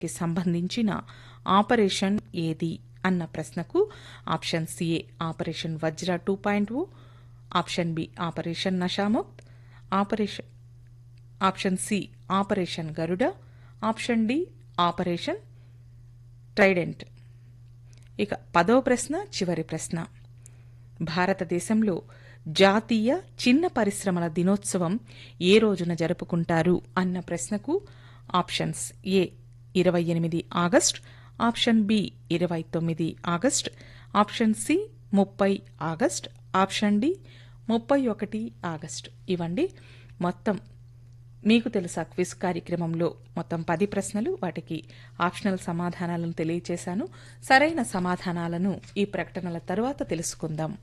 కి సంబంధించిన ఆపరేషన్ ఏది అన్న ప్రశ్నకు ఆప్షన్ సిఏ operation Vajra two point o option B operation Nashamukt operation option C operation Garuda option D operation trident ఇక పదో ప్రశ్న చివరి ప్రశ్న భారతదేశంలో జాతీయ చిన్న పరిశ్రమల దినోత్సవం ఏ రోజున జరుపుకుంటారు అన్న ప్రశ్నకు ఆప్షన్స్ ఏ ఇరవై ఎనిమిది ఆగస్ట్ ఆప్షన్ బి ఇరవై తొమ్మిది ఆగస్ట్ ఆప్షన్ సి ముప్పై ఆగస్ట్ ఆప్షన్ డి ముప్పై ఒకటి ఆగస్ట్ ఇవండి మొత్తం మీకు తెలుసా క్విజ్ కార్యక్రమంలో మొత్తం పది ప్రశ్నలు వాటికి ఆప్షనల్ సమాధానాలను తెలియచేశాను సరైన సమాధానాలను ఈ ప్రకటనల తరువాత తెలుసుకుందాం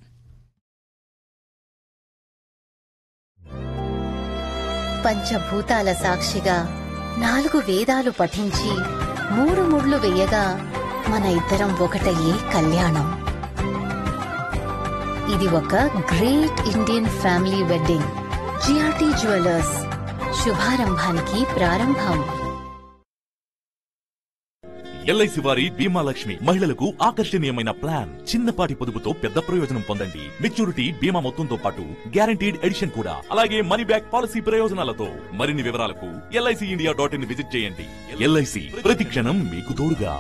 పంచభూతాల సాక్షిగా నాలుగు వేదాలు పఠించి మూడు ముళ్ళు వేయగా మన ఇద్దరం ఒకటయ్యే కళ్యాణం ఇది ఒక great Indian family wedding G R T jewellers శుభారంభానికి ప్రారంభం ఎల్ఐసి వారి బీమా లక్ష్మి మహిళలకు ఆకర్షణీయమైన ప్లాన్ చిన్నపాటి పొదుపుతో పెద్ద ప్రయోజనం పొందండి మెచ్యూరిటీ బీమా మొత్తంతో పాటు గ్యారంటీడ్ ఎడిషన్ కూడా అలాగే మనీ బ్యాక్ పాలసీ ప్రయోజనాలతో మరిన్ని వివరాలకు L I C India dot in visit చేయండి ఎల్ఐసి ప్రతి క్షణం మీకు తోడుగా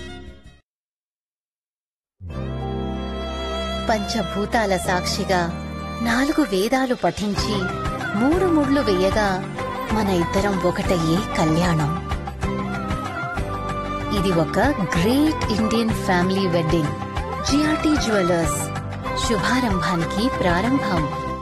పంచభూతాల సాక్షిగా నాలుగు వేదాలు పఠించి మూడు ముళ్ళు వేయగా మన ఇద్దరం ఒకటయ్యే కళ్యాణం ఇది ఒక great Indian family wedding G R T jewellers శుభారంభానికి ప్రారంభం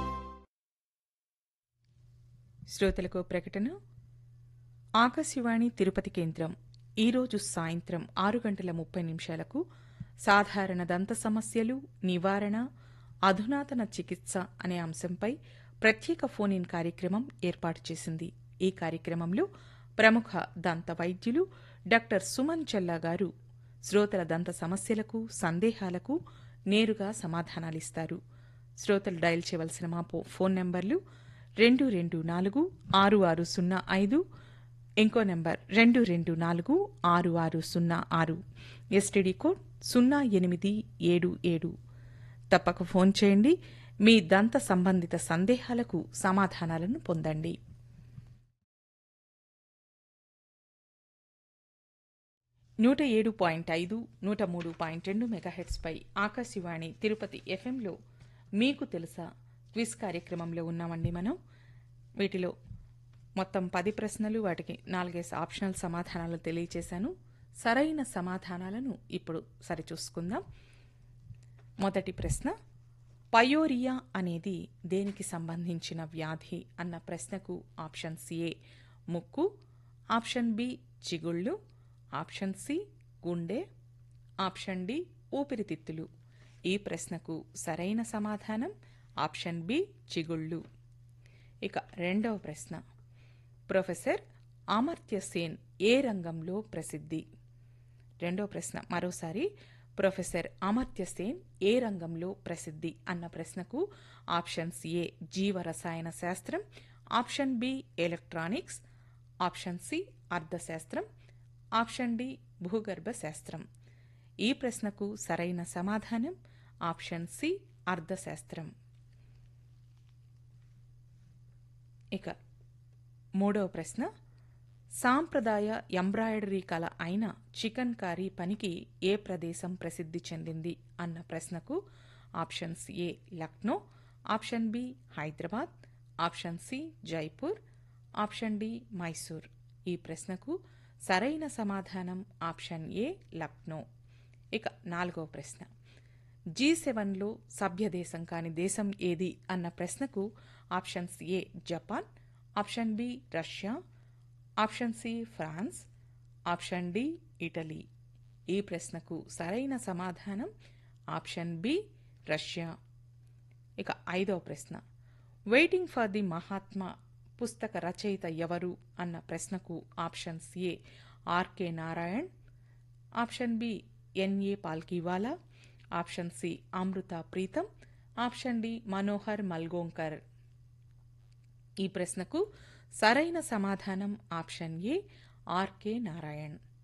శ్రోతలకు ప్రకటన ఆకాశవాణి తిరుపతి కేంద్రం ఈరోజు సాయంత్రం ఆరు గంటల ముప్పై నిమిషాలకు సాధారణ దంత సమస్యలు నివారణ అధునాతన చికిత్స అనే అంశంపై ప్రత్యేక ఫోన్ ఇన్ కార్యక్రమం ఏర్పాటు చేసింది ఈ కార్యక్రమంలో ప్రముఖ దంత వైద్యులు డాక్టర్ సుమన్ చెల్లా గారు శ్రోతల దంత సమస్యలకు సందేహాలకు నేరుగా సమాధానాలిస్తారు శ్రోతలు డయల్ చేయవలసిన మా పో- ఫోన్ నంబర్లు రెండు రెండు నాలుగు ఆరు ఆరు సున్నా ఐదు ఇంకో నంబర్ రెండు రెండు నాలుగు ఆరు ఆరు సున్నా ఆరు ఎస్టీడీ కోడ్ సున్నా ఎనిమిది ఏడు ఏడు తప్పక ఫోన్ చేయండి మీ దంత సంబంధిత సందేహాలకు సమాధానాలను పొందండి నూట ఏడు పాయింట్ ఐదు నూట మూడు పాయింట్ రెండు మెగాహెట్స్పై ఆకాశవాణి తిరుపతి ఎఫ్ఎంలో మీకు తెలుసా క్విజ్ కార్యక్రమంలో ఉన్నామండి మనం వీటిలో మొత్తం పది ప్రశ్నలు వాటికి నాలుగేసి ఆప్షనల్ సమాధానాలు తెలియచేశాను సరైన సమాధానాలను ఇప్పుడు సరిచూసుకుందాం మొదటి ప్రశ్న పయోరియా అనేది దేనికి సంబంధించిన వ్యాధి అన్న ప్రశ్నకు ఆప్షన్ ఏ ముక్కు ఆప్షన్ బి చిగుళ్ళు ఆప్షన్ సి గుండె ఆప్షన్ డి ఊపిరితిత్తులు ఈ ప్రశ్నకు సరైన సమాధానం ఆప్షన్ బి చిగుళ్ళు ఇక రెండవ ప్రశ్న ప్రొఫెసర్ అమర్త్య సేన్ ఏ రంగంలో ప్రసిద్ధి రెండో ప్రశ్న మరోసారి ప్రొఫెసర్ అమర్త్య సేన్ ఏ రంగంలో ప్రసిద్ధి అన్న ప్రశ్నకు ఆప్షన్స్ ఏ జీవ రసాయన శాస్త్రం option B electronics option C అర్థశాస్త్రం ఆప్షన్ డి భూగర్భ శాస్త్రం ఈ ప్రశ్నకు సరైన సమాధానం ఆప్షన్ సి అర్థశాస్త్రం ఇక మూడవ ప్రశ్న సాంప్రదాయ ఎంబ్రాయిడరీ కళ అయిన చికన్ కారీ పనికి ఏ ప్రదేశం ప్రసిద్ధి చెందింది అన్న ప్రశ్నకు options A Lucknow option B Hyderabad option C Jaipur option D Mysore ఈ ప్రశ్నకు సరైన సమాధానం ఆప్షన్ ఏ లక్నో ఇక నాలుగవ ప్రశ్న జీ సెవెన్లో సభ్యదేశం కాని దేశం ఏది అన్న ప్రశ్నకు options A Japan option B Russia option C France option D Italy ఈ ప్రశ్నకు సరైన సమాధానం ఆప్షన్ బి రష్యా ఇక ఐదవ ప్రశ్న వెయిటింగ్ ఫర్ ది మహాత్మా పుస్తక రచయిత ఎవరు అన్న ప్రశ్నకు options A R K Narayan option B N A Palkhivala option C Amrita Pritam option D Manohar Malgonkar ఈ ప్రశ్నకు సరైన సమాధానం ఆప్షన్ ఏ ఆర్కే నారాయణ్